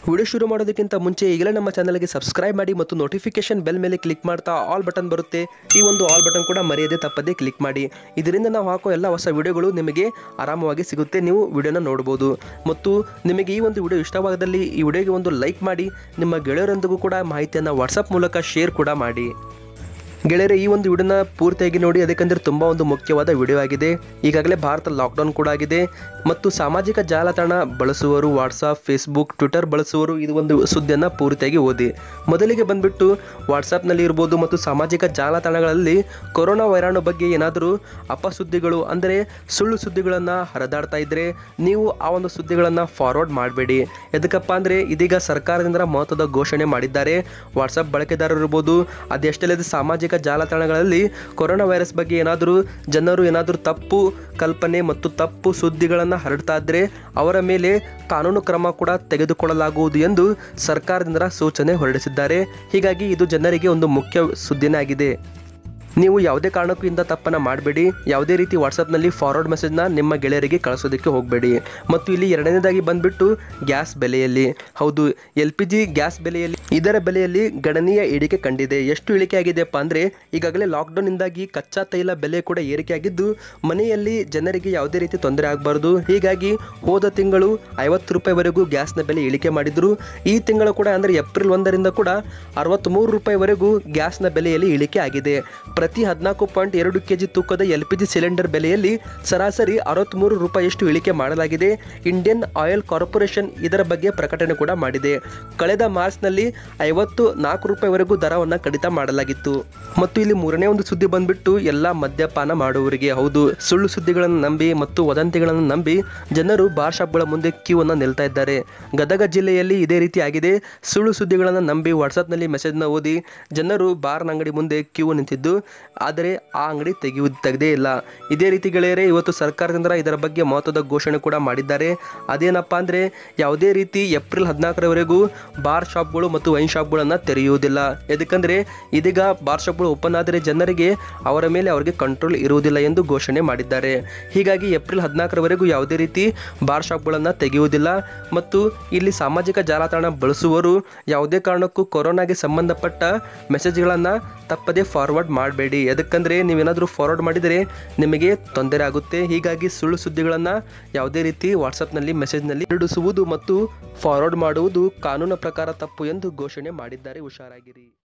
video ಶುರು ಮಾಡೋದಕ್ಕಿಂತ ಮುಂಚೆ ಈಗಲೇ ನಮ್ಮ ಚಾನಲ್ಗೆ ಸಬ್ಸ್ಕ್ರೈಬ್ ಮಾಡಿ ಮತ್ತು ನೋಟಿಫಿಕೇಶನ್ ಬೆಲ್ ಮೇಲೆ ಕ್ಲಿಕ್ ಮಾಡ್ತಾ ಆಲ್ ಬಟನ್ ಬರುತ್ತೆ ಈ ಒಂದು ಆಲ್ ಬಟನ್ ಕೂಡ ಮರೆಯದೆ ತಪ್ಪದೇ ಕ್ಲಿಕ್ ಮಾಡಿ ಇದರಿಂದ ನಾವು ಹಾಕೋ ಎಲ್ಲ ಹೊಸ ವಿಡಿಯೋಗಳು ನಿಮಗೆ ಆರಾಮವಾಗಿ ಸಿಗುತ್ತೆ ನೀವು ವಿಡಿಯೋನ ನೋಡ್ಬೋದು ಮತ್ತು ನಿಮಗೆ ಈ ಒಂದು ವಿಡಿಯೋ ಇಷ್ಟವಾದಲ್ಲಿ ಈ ವಿಡಿಯೋಗೆ ಒಂದು ಲೈಕ್ ಮಾಡಿ ನಿಮ್ಮ ಗೆಳೆಯರೊಂದಿಗೂ ಕೂಡ ಮಾಹಿತಿಯನ್ನು ವಾಟ್ಸಪ್ ಮೂಲಕ ಶೇರ್ ಕೂಡ ಮಾಡಿ ಗೆಳೆಯರೆ ಈ ಒಂದು ವಿಡಿಯೋನ ಪೂರ್ತಿಯಾಗಿ ನೋಡಿ ಅದಕ್ಕೆಂದರೆ ತುಂಬ ಒಂದು ಮುಖ್ಯವಾದ ವಿಡಿಯೋ ಆಗಿದೆ ಈಗಾಗಲೇ ಭಾರತ ಲಾಕ್ಡೌನ್ ಕೂಡ ಆಗಿದೆ ಮತ್ತು ಸಾಮಾಜಿಕ ಜಾಲತಾಣ ಬಳಸುವವರು ವಾಟ್ಸಪ್ ಫೇಸ್ಬುಕ್ ಟ್ವಿಟರ್ ಬಳಸುವವರು ಇದು ಒಂದು ಸುದ್ದಿಯನ್ನು ಪೂರ್ತಿಯಾಗಿ ಓದಿ ಮೊದಲಿಗೆ ಬಂದ್ಬಿಟ್ಟು ವಾಟ್ಸಪ್ನಲ್ಲಿ ಇರ್ಬೋದು ಮತ್ತು ಸಾಮಾಜಿಕ ಜಾಲತಾಣಗಳಲ್ಲಿ ಕೊರೋನಾ ವೈರಾಣು ಬಗ್ಗೆ ಏನಾದರೂ ಅಪಸುದ್ದಿಗಳು ಅಂದರೆ ಸುಳ್ಳು ಸುದ್ದಿಗಳನ್ನು ಹರಿದಾಡ್ತಾ ಇದ್ದರೆ ನೀವು ಆ ಒಂದು ಸುದ್ದಿಗಳನ್ನು ಫಾರ್ವರ್ಡ್ ಮಾಡಬೇಡಿ ಎದಕ್ಕಪ್ಪ ಅಂದರೆ ಇದೀಗ ಸರ್ಕಾರದಿಂದ ಮಹತ್ವದ ಘೋಷಣೆ ಮಾಡಿದ್ದಾರೆ ವಾಟ್ಸಪ್ ಬಳಕೆದಾರರು ಇರ್ಬೋದು ಅದೆಷ್ಟಲ್ಲದೆ ಸಾಮಾಜಿಕ ಜಾಲತಾಣಗಳಲ್ಲಿ ಕೊರೋನಾ ವೈರಸ್ ಬಗ್ಗೆ ಏನಾದರೂ ಜನರು ಏನಾದರೂ ತಪ್ಪು ಕಲ್ಪನೆ ಮತ್ತು ತಪ್ಪು ಸುದ್ದಿಗಳನ್ನು ಹರಡ್ತಾ ಇದ್ದರೆ ಅವರ ಮೇಲೆ ಕಾನೂನು ಕ್ರಮ ಕೂಡ ತೆಗೆದುಕೊಳ್ಳಲಾಗುವುದು ಎಂದು ಸರ್ಕಾರದಿಂದ ಸೂಚನೆ ಹೊರಡಿಸಿದ್ದಾರೆ ಹೀಗಾಗಿ ಇದು ಜನರಿಗೆ ಒಂದು ಮುಖ್ಯ ಸುದ್ದಿನೇ ಆಗಿದೆ ನೀವು ಯಾವುದೇ ಕಾರಣಕ್ಕೂ ಇಂಥ ತಪ್ಪನ್ನು ಮಾಡಬೇಡಿ ಯಾವುದೇ ರೀತಿ ವಾಟ್ಸಪ್ನಲ್ಲಿ ಫಾರ್ವರ್ಡ್ ಮೆಸೇಜ್ನ ನಿಮ್ಮ ಗೆಳೆಯರಿಗೆ ಕಳಿಸೋದಕ್ಕೆ ಹೋಗಬೇಡಿ ಮತ್ತು ಇಲ್ಲಿ ಎರಡನೇದಾಗಿ ಬಂದ್ಬಿಟ್ಟು ಗ್ಯಾಸ್ ಬೆಲೆಯಲ್ಲಿ ಹೌದು ಎಲ್ ಪಿ ಜಿ ಗ್ಯಾಸ್ ಬೆಲೆಯಲ್ಲಿ ಇದರ ಬೆಲೆಯಲ್ಲಿ ಗಣನೀಯ ಇಳಿಕೆ ಕಂಡಿದೆ ಎಷ್ಟು ಇಳಿಕೆ ಆಗಿದೆಯಪ್ಪ ಅಂದರೆ ಈಗಾಗಲೇ ಲಾಕ್ಡೌನ್ನಿಂದಾಗಿ ಕಚ್ಚಾ ತೈಲ ಬೆಲೆ ಕೂಡ ಏರಿಕೆಯಾಗಿದ್ದು ಮನೆಯಲ್ಲಿ ಜನರಿಗೆ ಯಾವುದೇ ರೀತಿ ತೊಂದರೆ ಆಗಬಾರ್ದು ಹೀಗಾಗಿ ಹೋದ ತಿಂಗಳು ಐವತ್ತು ರೂಪಾಯಿವರೆಗೂ ಗ್ಯಾಸ್ನ ಬೆಲೆ ಇಳಿಕೆ ಮಾಡಿದ್ರು ಈ ತಿಂಗಳು ಕೂಡ ಅಂದರೆ ಏಪ್ರಿಲ್ ಒಂದರಿಂದ ಕೂಡ ಅರವತ್ತ್ಮೂರು ರೂಪಾಯಿವರೆಗೂ ಗ್ಯಾಸ್ನ ಬೆಲೆಯಲ್ಲಿ ಇಳಿಕೆ ಆಗಿದೆ ಪ್ರತಿ ಹದಿನಾಲ್ಕು ಪಾಯಿಂಟ್ ಎರಡು ಕೆ ಜಿ ತೂಕದ ಎಲ್ ಪಿ ಜಿ ಸಿಲಿಂಡರ್ ಬೆಲೆಯಲ್ಲಿ ಸರಾಸರಿ ಅರವತ್ತ್ಮೂರು ರೂಪಾಯಿಯಷ್ಟು ಇಳಿಕೆ ಮಾಡಲಾಗಿದೆ ಇಂಡಿಯನ್ ಆಯಿಲ್ ಕಾರ್ಪೊರೇಷನ್ ಇದರ ಬಗ್ಗೆ ಪ್ರಕಟಣೆ ಕೂಡ ಮಾಡಿದೆ ಕಳೆದ ಮಾರ್ಚ್ನಲ್ಲಿ ಐವತ್ತು ನಾಲ್ಕು ರೂಪಾಯಿವರೆಗೂ ದರವನ್ನು ಕಡಿತ ಮಾಡಲಾಗಿತ್ತು ಮತ್ತು ಇಲ್ಲಿ ಮೂರನೇ ಒಂದು ಸುದ್ದಿ ಬಂದ್ಬಿಟ್ಟು ಎಲ್ಲ ಮದ್ಯಪಾನ ಮಾಡುವವರಿಗೆ ಹೌದು ಸುಳ್ಳು ಸುದ್ದಿಗಳನ್ನು ನಂಬಿ ಮತ್ತು ವದಂತಿಗಳನ್ನು ನಂಬಿ ಜನರು ಬಾರ್ ಶಾಪ್ಗಳ ಮುಂದೆ ಕ್ಯೂ ಅನ್ನು ನಿಲ್ತಾ ಇದ್ದಾರೆ ಗದಗ ಜಿಲ್ಲೆಯಲ್ಲಿ ಇದೇ ರೀತಿ ಆಗಿದೆ ಸುಳ್ಳು ಸುದ್ದಿಗಳನ್ನು ನಂಬಿ ವಾಟ್ಸಪ್ನಲ್ಲಿ ಮೆಸೇಜ್ನ ಓದಿ ಜನರು ಬಾರ್ನ ಅಂಗಡಿ ಮುಂದೆ ಕ್ಯೂ ನಿಂತಿದ್ದು ಆದರೆ ಆ ಅಂಗಡಿ ತೆಗೆಯುವುದು ತೆಗೆದೇ ಇಲ್ಲ ಇದೇ ರೀತಿ ಗೆಳೆಯರೇ ಇವತ್ತು ಸರ್ಕಾರದಿಂದ ಇದರ ಬಗ್ಗೆ ಮಹತ್ವದ ಘೋಷಣೆ ಕೂಡ ಮಾಡಿದ್ದಾರೆ ಅದೇನಪ್ಪ ಅಂದರೆ ಯಾವುದೇ ರೀತಿ ಏಪ್ರಿಲ್ ಹದಿನಾಲ್ಕರವರೆಗೂ ಬಾರ್ ಶಾಪ್ಗಳು ಮತ್ತು ವೈನ್ ಶಾಪ್ಗಳನ್ನು ತೆರೆಯುವುದಿಲ್ಲ ಎದಕ್ಕಂದರೆ ಇದೀಗ ಬಾರ್ ಶಾಪ್ಗಳು ಓಪನ್ ಆದರೆ ಜನರಿಗೆ ಅವರ ಮೇಲೆ ಅವರಿಗೆ ಕಂಟ್ರೋಲ್ ಇರುವುದಿಲ್ಲ ಎಂದು ಘೋಷಣೆ ಮಾಡಿದ್ದಾರೆ ಹೀಗಾಗಿ ಏಪ್ರಿಲ್ ಹದಿನಾಲ್ಕರವರೆಗೂ ಯಾವುದೇ ರೀತಿ ಬಾರ್ ಶಾಪ್ಗಳನ್ನು ತೆಗೆಯುವುದಿಲ್ಲ ಮತ್ತು ಇಲ್ಲಿ ಸಾಮಾಜಿಕ ಜಾಲತಾಣ ಬಳಸುವವರು ಯಾವುದೇ ಕಾರಣಕ್ಕೂ ಕೊರೋನಾಗೆ ಸಂಬಂಧಪಟ್ಟ ಮೆಸೇಜ್ಗಳನ್ನು ತಪ್ಪದೇ ಫಾರ್ವರ್ಡ್ ಮಾಡಬೇಡಿ ಎದಕ್ಕಂದರೆ ನೀವೇನಾದರೂ ಫಾರ್ವರ್ಡ್ ಮಾಡಿದರೆ ನಿಮಗೆ ತೊಂದರೆ ಆಗುತ್ತೆ ಹೀಗಾಗಿ ಸುಳ್ಳು ಸುದ್ದಿಗಳನ್ನು ಯಾವುದೇ ರೀತಿ ವಾಟ್ಸಪ್ನಲ್ಲಿ ಮೆಸೇಜ್ನಲ್ಲಿ ಹರಡಿಸುವುದು ಮತ್ತು ಫಾರ್ವರ್ಡ್ ಮಾಡುವುದು ಕಾನೂನು ಪ್ರಕಾರ ತಪ್ಪು ಎಂದು ಘೋಷಣೆ ಮಾಡಿದ್ದಾರೆ ಹುಷಾರಾಗಿರಿ